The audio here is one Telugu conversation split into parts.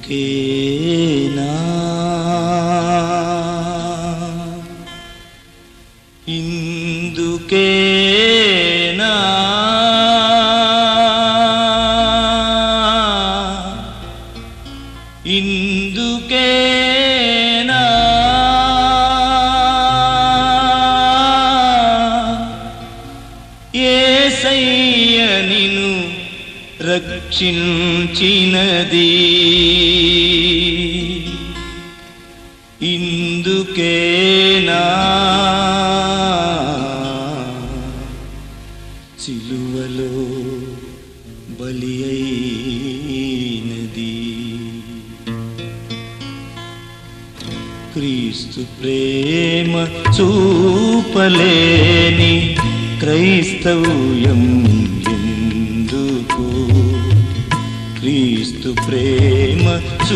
ఇందుకేనా ఇందుకేనా ఇందుకేనా ఏసయ్య నిను రక్షించినది ఇందుకేనా సిలువలో బలి అయినది క్రీస్తు ప్రేమ చూపలేని క్రైస్తవ్యం ఎందుకు క్రీస్తు ప్రేమ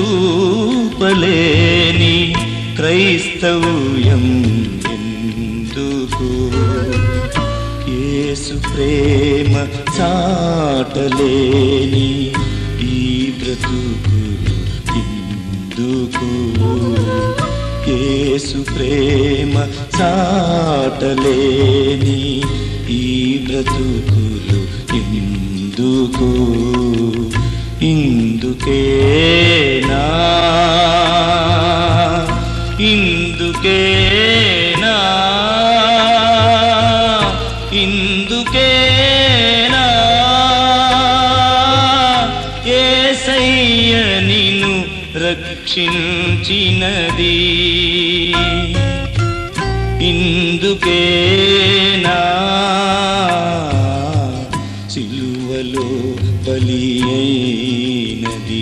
చూపలేని క్రైస్తవ్యం ఎందుకు యేసు ప్రేమ చాటలేని ఈ బ్రతుకులు ఎందుకు యేసు ప్రేమ చాటలేని ఈ బ్రతుకులు ఎందుకు ఇందుకేనా ఇందుకేనా ఇందుకేనా ఏసయ్య నిన్ను రక్షించినది ఇందుకేనా సిలువలో బలి అయినది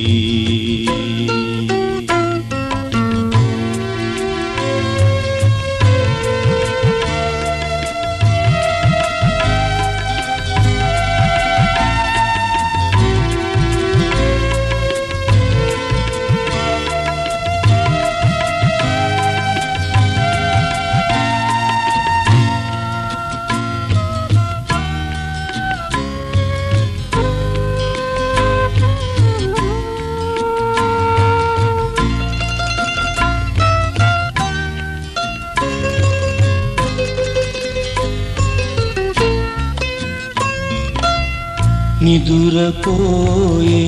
నిదురపోయే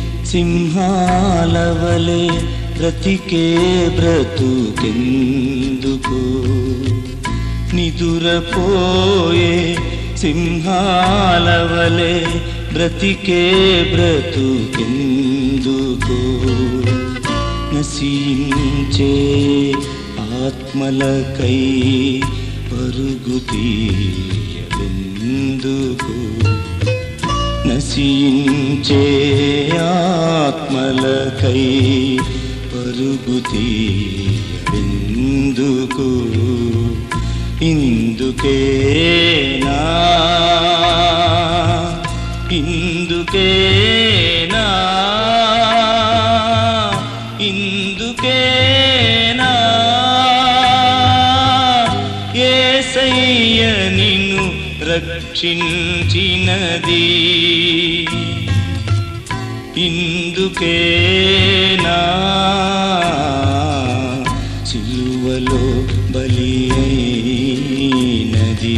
సింహాలవలే బ్రతికే బ్రతుకెందుకు నిదురపోయే సింహాలవలే బ్రతికే బ్రతుకెందుకు నశించే ఆత్మలకై పరుగు తీయవెందుకు నశించే ఆత్మలకై పరుగు తీయవెందుకు ఇందుకేనా ఇందుకేనా ఇందుకేనా ఏసయ్య నిన్ను రక్షించినది ఇందుకేనా సిలువలో బలి అయినది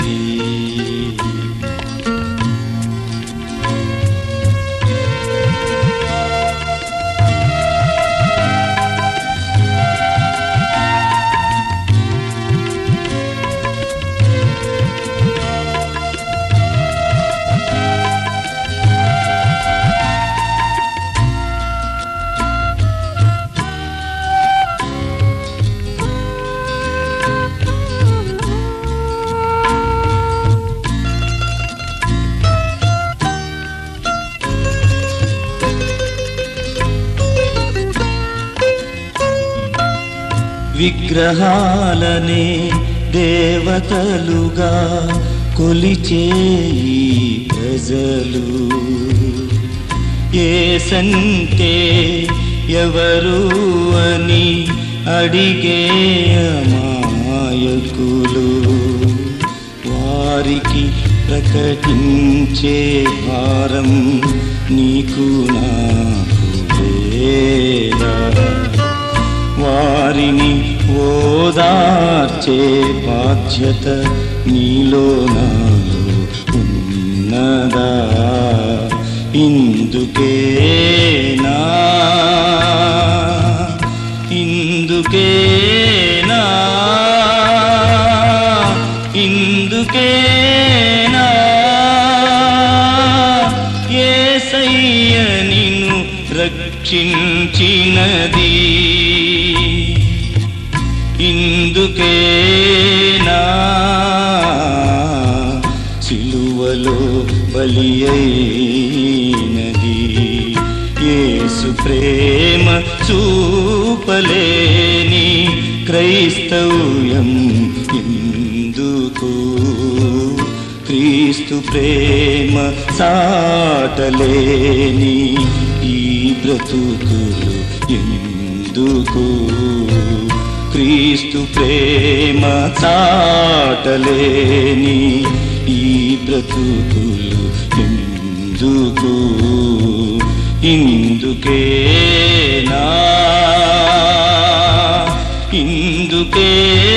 విగ్రహాలనే దేవతలుగా కొలిచే ఈ ప్రజలు ఏసంటే ఎవరు అని అడిగే అమాయకులు వారికి ప్రకటించే భారం నీకు నాకు లేదా వారిని ఓదార్చే బాధ్యత నీలో నాలో ఉన్నదా ఇందుకేనా ఇందుకేనా ఇందుకేనా ఏసయ్య నిన్ను రక్షించినది ఇందుకేనా సిలువలో బలి అయినది యేసు ప్రేమ చూపలేని క్రైస్తవ్యం ఎందుకు క్రీస్తు ప్రేమ సాటలేని ఈ బ్రతుకులు ఎందుకు క్రీస్తు ప్రేమ చాటలేని ఈ బ్రతుకులు ఎందుకు ఇందుకేనా ఇందుకే